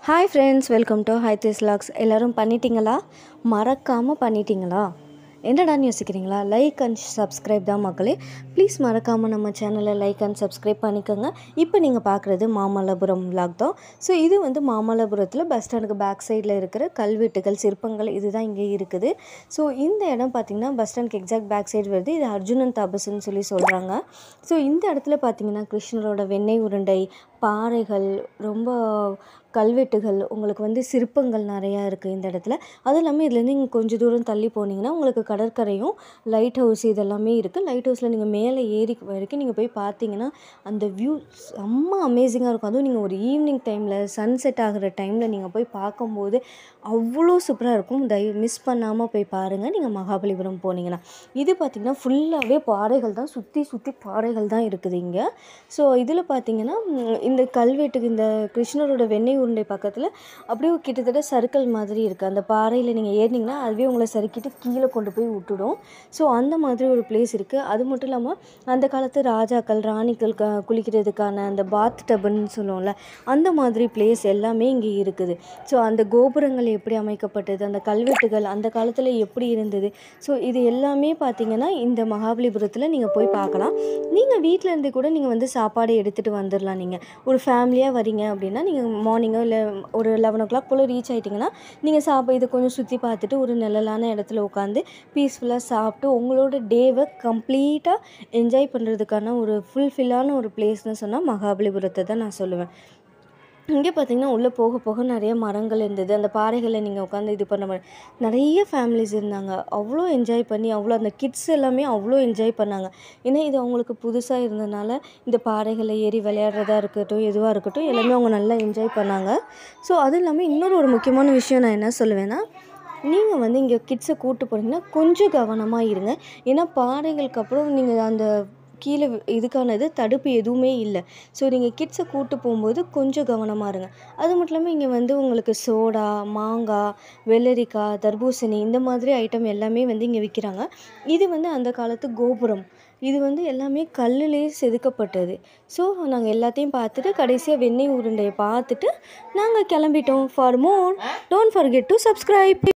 hi friends welcome to hi this logs எல்லோரும் பண்ணிட்டீங்களா மறக்காமல் பண்ணிட்டீங்களா என்னடான்னு யோசிக்கிறீங்களா லைக் அண்ட் சப்ஸ்கிரைப் தான் மக்களே ப்ளீஸ் மறக்காமல் நம்ம சேனலை லைக் அண்ட் சப்ஸ்கிரைப் பண்ணிக்கோங்க இப்போ நீங்கள் பார்க்குறது மாமல்லபுரம் vlog தான் ஸோ இது வந்து மாமல்லபுரத்தில் பஸ் ஸ்டாண்டுக்கு பேக் சைடில் இருக்கிற கல்வெட்டுகள் சிற்பங்கள் இதுதான் இங்கே இருக்குது ஸோ இந்த இடம் பார்த்திங்கன்னா பஸ் ஸ்டாண்டுக்கு எக்ஸாக்ட் பேக் சைடு வருது இது அர்ஜுனன் தபசுன்னு சொல்லி சொல்கிறாங்க ஸோ இந்த இடத்துல பார்த்திங்கன்னா கிருஷ்ணரோட வெண்ணெய் உருண்டை பாறைகள் ரொம்ப கல்வெட்டுகள் உங்களுக்கு வந்து சிற்பங்கள் நிறையா இருக்குது இந்த இடத்துல அது இல்லாமல் இதுலேருந்து நீங்கள் கொஞ்சம் தூரம் தள்ளி போனீங்கன்னா உங்களுக்கு கடற்கரையும் லைட் ஹவுஸ் இதெல்லாமே இருக்குது லைட் ஹவுஸில் நீங்கள் மேலே ஏறி வரைக்கும் நீங்கள் போய் பார்த்தீங்கன்னா அந்த வியூ செம்ம அமேசிங்காக இருக்கும் அதுவும் நீங்கள் ஒரு ஈவினிங் டைமில் சன்செட் ஆகிற டைமில் நீங்கள் போய் பார்க்கும்போது அவ்வளோ சூப்பராக இருக்கும் தயவு மிஸ் பண்ணாமல் போய் பாருங்கள் நீங்கள் மகாபலிபுரம் போனீங்கன்னா இது பார்த்திங்கன்னா ஃபுல்லாகவே பாறைகள் தான் சுற்றி சுற்றி பாறைகள் தான் இருக்குது இங்கே ஸோ இதில் பார்த்தீங்கன்னா ம், இந்த கல்வெட்டுக்கு இந்த கிருஷ்ணரோட வெண்ணெய் உருண்டை பக்கத்தில் அப்படியே கிட்டத்தட்ட சர்க்கிள் மாதிரி இருக்குது அந்த பாறையில் நீங்கள் ஏறினீங்கன்னா அதுவே உங்களை சறுக்கிட்டு கீழே கொண்டு போய் விட்டுடும் ஸோ அந்த மாதிரி ஒரு பிளேஸ் இருக்குது அது மட்டும் இல்லாமல் அந்த காலத்து ராஜாக்கள் ராணிகள் க குளிக்கிறதுக்கான அந்த பாத் டப்புன்னு சொல்லுவோம்ல அந்த மாதிரி பிளேஸ் எல்லாமே இங்கே இருக்குது ஸோ அந்த கோபுரங்கள் எப்படி அமைக்கப்பட்டது அந்த கல்வெட்டுகள் அந்த காலத்தில் எப்படி இருந்தது ஸோ இது எல்லாமே பார்த்தீங்கன்னா இந்த மகாபலிபுரத்தில் நீங்கள் போய் பார்க்கலாம் நீங்கள் வீட்டில் இருந்து கூட நீங்கள் வந்து சாப்பாடு எடுத்துகிட்டு வந்துடலாம் நீங்கள் ஒரு ஃபேமிலியாக வரீங்க அப்படின்னா நீங்கள் மார்னிங்கோ இல்லை ஒரு லெவன் ஓ கிளாக் போல் ரீச் ஆகிட்டிங்கன்னா நீங்கள் சாப்பா இதை கொஞ்சம் சுற்றி பார்த்துட்டு ஒரு நிழலான இடத்துல உட்காந்து பீஸ்ஃபுல்லாக சாப்பிட்டு உங்களோட டேவை கம்ப்ளீட்டாக என்ஜாய் பண்ணுறதுக்கான ஒரு ஃபுல்ஃபில்லான ஒரு பிளேஸ்னு சொன்னால் மகாபலிபுரத்தை தான் நான் சொல்லுவேன் இங்கே பார்த்தீங்கன்னா உள்ளே போக போக நிறைய மரங்கள் இருந்தது அந்த பாறைகளில் நீங்கள் உட்காந்து இது பண்ண மாதிரி நிறைய ஃபேமிலிஸ் இருந்தாங்க அவ்வளோ என்ஜாய் பண்ணி அவ்வளோ அந்த கிட்ஸ் எல்லாமே அவ்வளோ என்ஜாய் பண்ணாங்க ஏன்னா இது அவங்களுக்கு புதுசாக இருந்ததுனால இந்த பாறைகளில் ஏறி விளையாடுறதா இருக்கட்டும் எதுவாக இருக்கட்டும் எல்லாமே அவங்க நல்லா என்ஜாய் பண்ணாங்க ஸோ அதுவும் இல்லாமல் இன்னொரு ஒரு முக்கியமான விஷயம் நான் என்ன சொல்லுவேன்னா நீங்கள் வந்து இங்கே கிட்ஸை கூட்டு போனீங்கன்னா கொஞ்சம் கவனமாக இருங்க ஏன்னா பாறைகளுக்கு அப்புறம் நீங்கள் அந்த கீழே வி- இதுக்கானது தடுப்பு எதுவுமே இல்லை ஸோ நீங்கள் கிட்ஸை கூட்டு போகும்போது கொஞ்சம் கவனமாக இருங்க அது மட்டும் இல்லாமல் இங்கே வந்து உங்களுக்கு சோடா மாங்காய் வெள்ளரிக்காய் தர்பூசணி இந்த மாதிரி ஐட்டம் எல்லாமே வந்து இங்கே விற்கிறாங்க இது வந்து அந்த காலத்து கோபுரம் இது வந்து எல்லாமே கல்லுலேயே செதுக்கப்பட்டது ஸோ நாங்கள் எல்லாத்தையும் பார்த்துட்டு கடைசியாக வெண்ணெய் உருண்டையை பார்த்துட்டு நாங்கள் கிளம்பிட்டோம் for more don't forget to subscribe